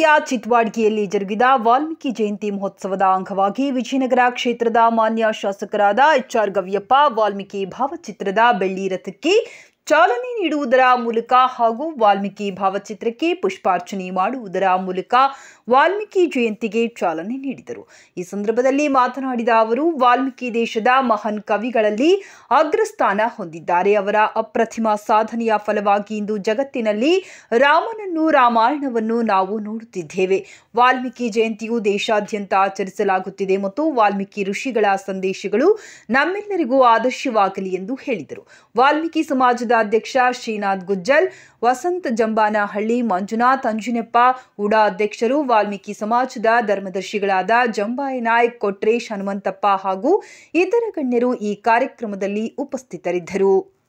ಜಿಲ್ಲೆಯ ಚಿತ್ವಾಡ್ಗಿಯಲ್ಲಿ ಜರುಗಿದ ವಾಲ್ಮೀಕಿ ಜಯಂತಿ ಮಹೋತ್ಸವದ ಅಂಗವಾಗಿ ವಿಜಯನಗರ ಕ್ಷೇತ್ರದ ಮಾನ್ಯ ಶಾಸಕರಾದ ಎಚ್ ಆರ್ ಗವಿಯಪ್ಪ ವಾಲ್ಮೀಕಿ ಭಾವಚಿತ್ರದ ಬೆಳ್ಳಿ ರಥಕ್ಕೆ ಚಾಲನೆ ನೀಡುವುದರ ಮೂಲಕ ಹಾಗೂ ವಾಲ್ಮೀಕಿ ಭಾವಚಿತ್ರಕ್ಕೆ ಪುಷ್ಪಾರ್ಚನೆ ಮಾಡುವುದರ ಮೂಲಕ ವಾಲ್ಮೀಕಿ ಜಯಂತಿಗೆ ಚಾಲನೆ ನೀಡಿದರು ಈ ಸಂದರ್ಭದಲ್ಲಿ ಮಾತನಾಡಿದ ಅವರು ವಾಲ್ಮೀಕಿ ದೇಶದ ಮಹಾನ್ ಕವಿಗಳಲ್ಲಿ ಅಗ್ರಸ್ಥಾನ ಹೊಂದಿದ್ದಾರೆ ಅವರ ಅಪ್ರತಿಮ ಸಾಧನೆಯ ಫಲವಾಗಿ ಇಂದು ಜಗತ್ತಿನಲ್ಲಿ ರಾಮನನ್ನು ರಾಮಾಯಣವನ್ನು ನಾವು ನೋಡುತ್ತಿದ್ದೇವೆ ವಾಲ್ಮೀಕಿ ಜಯಂತಿಯು ದೇಶಾದ್ಯಂತ ಆಚರಿಸಲಾಗುತ್ತಿದೆ ಮತ್ತು ವಾಲ್ಮೀಕಿ ಋಷಿಗಳ ಸಂದೇಶಗಳು ನಮ್ಮೆಲ್ಲರಿಗೂ ಆದರ್ಶವಾಗಲಿ ಎಂದು ಹೇಳಿದರು ವಾಲ್ಮೀಕಿ ಸಮಾಜದ ಅಧ್ಯಕ್ಷ ಶ್ರೀನಾಥ್ ಗುಜ್ಜಲ್ ವಸಂತ್ ಜಂಬಾನಹಳ್ಳಿ ಮಂಜುನಾಥ್ ಅಂಜುನೆಪ್ಪ ಉಡಾ ಅಧ್ಯಕ್ಷರು ವಾಲ್ಮೀಕಿ ಸಮಾಜದ ಧರ್ಮದರ್ಶಿಗಳಾದ ಜಂಬಾಯಿ ನಾಯ್ಕ್ ಕೊಟ್ರೇಶ್ ಹನುಮಂತಪ್ಪ ಹಾಗೂ ಇತರ ಗಣ್ಯರು ಈ ಕಾರ್ಯಕ್ರಮದಲ್ಲಿ ಉಪಸ್ಥಿತರಿದ್ದರು